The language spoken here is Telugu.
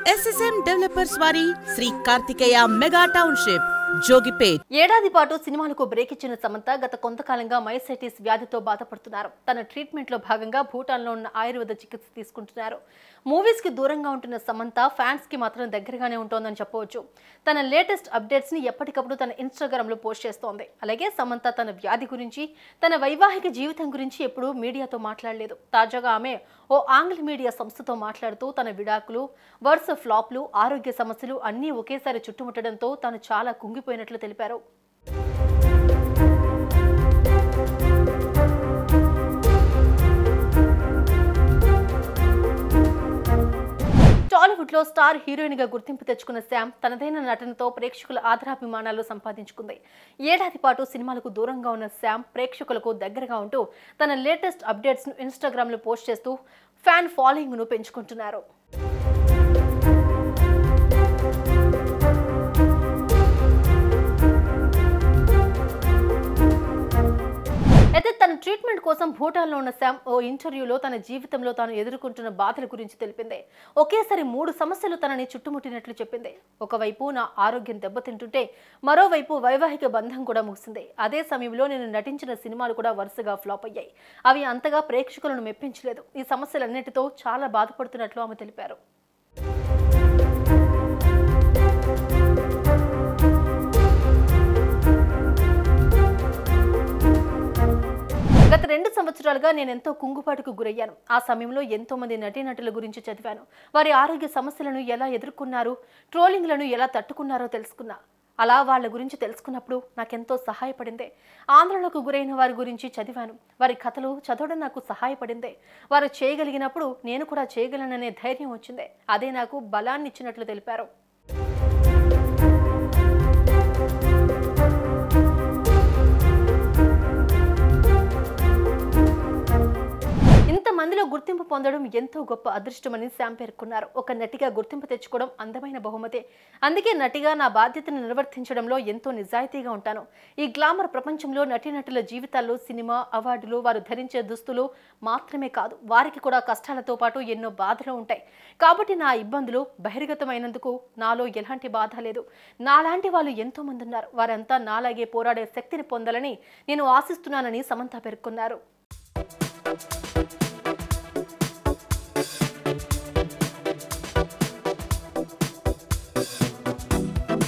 ఎస్ఎస్ఎం డెవలపర్స్ వారి శ్రీ కార్తికేయ మెగా టౌన్షిప్ జోగిపేట్ ఏడాది పాటు సినిమాలకు బ్రేక్ ఇచ్చిన సమంత గత కొంతకాలంగా మైసైటిస్ వ్యాధితో బాధపడుతున్నారు తన ట్రీట్మెంట్ లో భాగంగా భూటాన్లో ఉన్న ఆయుర్వేద చికిత్స తీసుకుంటున్నారు మూవీస్ కి దూరంగా ఉంటున్న సమంత ఫ్యాన్స్ కి మాత్రం దగ్గరగానే ఉంటోందని చెప్పవచ్చు తన లేటెస్ట్ అప్డేట్స్ ని ఎప్పటికప్పుడు తన ఇన్స్టాగ్రామ్ లో పోస్ట్ చేస్తోంది అలాగే సమంత తన వ్యాధి గురించి తన వైవాహిక జీవితం గురించి ఎప్పుడూ మీడియాతో మాట్లాడలేదు తాజాగా ఆమె ఓ ఆంగ్ల మీడియా సంస్థతో మాట్లాడుతూ తన విడాకులు వరుస ఫ్లాప్లు ఆరోగ్య సమస్యలు అన్నీ ఒకేసారి చుట్టుముట్టడంతో తాను చాలా కుంగిపోయినట్లు తెలిపారు టాలీవుడ్ లో స్టార్ హీరోయిన్ గా గుర్తింపు తెచ్చుకున్న శామ్ తనదైన నటనతో ప్రేక్షకుల ఆదరాభిమానాలు సంపాదించుకుంది ఏడాది పాటు సినిమాలకు దూరంగా ఉన్న శామ్ ప్రేక్షకులకు దగ్గరగా ఉంటూ తన లేటెస్ట్ అప్డేట్స్ ను ఇన్స్టాగ్రామ్ లో పోస్ట్ చేస్తూ ఫ్యాన్ ఫాలోయింగ్ ను పెంచుకుంటున్నారు అయితే తన ట్రీట్మెంట్ కోసం భూటాన్లో ఉన్న శామ్ ఓ ఇంటర్వ్యూలో తన జీవితంలో తాను ఎదుర్కొంటున్న బాధల గురించి తెలిపింది ఒకేసారి మూడు సమస్యలు తనని చుట్టుముట్టినట్లు చెప్పింది ఒకవైపు నా ఆరోగ్యం దెబ్బతింటుంటే మరోవైపు వైవాహిక బంధం కూడా ముగిసింది అదే సమయంలో నేను నటించిన సినిమాలు కూడా వరుసగా ఫ్లాప్ అయ్యాయి అవి అంతగా ప్రేక్షకులను మెప్పించలేదు ఈ సమస్యలన్నిటితో చాలా బాధపడుతున్నట్లు ఆమె తెలిపారు గత రెండు సంవత్సరాలుగా నేను ఎంతో కుంగుపాటుకు గురయ్యాను ఆ సమయంలో ఎంతో మంది నటీనటుల గురించి చదివాను వారి ఆరోగ్య సమస్యలను ఎలా ఎదుర్కొన్నారు ట్రోలింగ్లను ఎలా తట్టుకున్నారో తెలుసుకున్నా అలా వాళ్ళ గురించి తెలుసుకున్నప్పుడు నాకెంతో సహాయపడిందే ఆందోళనకు గురైన వారి గురించి చదివాను వారి కథలు చదవడం నాకు సహాయపడిందే వారు చేయగలిగినప్పుడు నేను కూడా చేయగలననే ధైర్యం వచ్చిందే అదే నాకు బలాన్ని ఇచ్చినట్లు తెలిపారు ఇంతమందిలో గుర్తింపు పొందడం ఎంతో గొప్ప అదృష్టమని శామ్ పేర్కొన్నారు ఒక నటిగా గుర్తింపు తెచ్చుకోవడం అందమైన బహుమతే అందుకే నటిగా నా బాధ్యతను నిర్వర్తించడంలో ఎంతో నిజాయితీగా ఉంటాను ఈ గ్లామర్ ప్రపంచంలో నటీనటుల జీవితాల్లో సినిమా అవార్డులు వారు ధరించే దుస్తులు మాత్రమే కాదు వారికి కూడా కష్టాలతో పాటు ఎన్నో బాధలు ఉంటాయి కాబట్టి నా ఇబ్బందులు బహిర్గతమైనందుకు నాలో ఎలాంటి బాధ లేదు నాలాంటి వాళ్ళు ఎంతో మంది ఉన్నారు వారంతా నాలాగే పోరాడే శక్తిని పొందాలని నేను ఆశిస్తున్నానని సమంత పేర్కొన్నారు